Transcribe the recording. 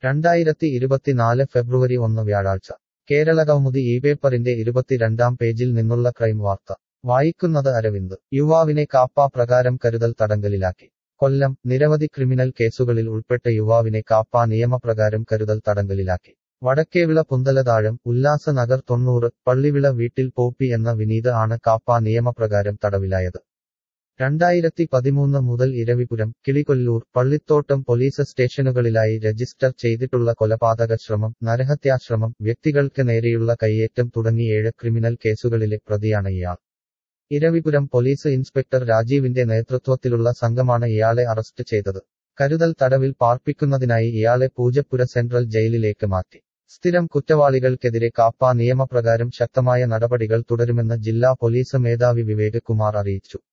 രണ്ടായിരത്തി ഇരുപത്തിനാല് ഫെബ്രുവരി ഒന്ന് വ്യാഴാഴ്ച കേരളകൗമുദി ഈ പേപ്പറിന്റെ ഇരുപത്തിരണ്ടാം പേജിൽ നിന്നുള്ള ക്രൈം വാർത്ത വായിക്കുന്നത് അരവിന്ദ് യുവാവിനെ കാപ്പ പ്രകാരം കരുതൽ തടങ്കലിലാക്കി കൊല്ലം നിരവധി ക്രിമിനൽ കേസുകളിൽ ഉൾപ്പെട്ട യുവാവിനെ കാപ്പ നിയമപ്രകാരം കരുതൽ തടങ്കലിലാക്കി വടക്കേവിള പുന്തലതാഴം ഉല്ലാസ നഗർ തൊണ്ണൂറ് പള്ളിവിള വീട്ടിൽ പോപ്പി എന്ന വിനീത് ആണ് കാപ്പ നിയമപ്രകാരം തടവിലായത് രണ്ടായിരത്തി പതിമൂന്ന് മുതൽ ഇരവിപുരം കിളികൊല്ലൂർ പള്ളിത്തോട്ടം പോലീസ് സ്റ്റേഷനുകളിലായി രജിസ്റ്റർ ചെയ്തിട്ടുള്ള കൊലപാതക ശ്രമം നരഹത്യാശ്രമം വ്യക്തികൾക്ക് നേരെയുള്ള കയ്യേറ്റം തുടങ്ങി ഏഴ് ക്രിമിനൽ കേസുകളിലെ പ്രതിയാണ് ഇയാൾ ഇരവിപുരം പോലീസ് ഇൻസ്പെക്ടർ രാജീവിന്റെ നേതൃത്വത്തിലുള്ള സംഘമാണ് ഇയാളെ അറസ്റ്റ് ചെയ്തത് കരുതൽ തടവിൽ പാർപ്പിക്കുന്നതിനായി ഇയാളെ പൂജപ്പുര സെൻട്രൽ ജയിലിലേക്ക് മാറ്റി സ്ഥിരം കുറ്റവാളികൾക്കെതിരെ കാപ്പ നിയമപ്രകാരം ശക്തമായ നടപടികൾ തുടരുമെന്ന് ജില്ലാ പോലീസ് മേധാവി വിവേക് കുമാർ അറിയിച്ചു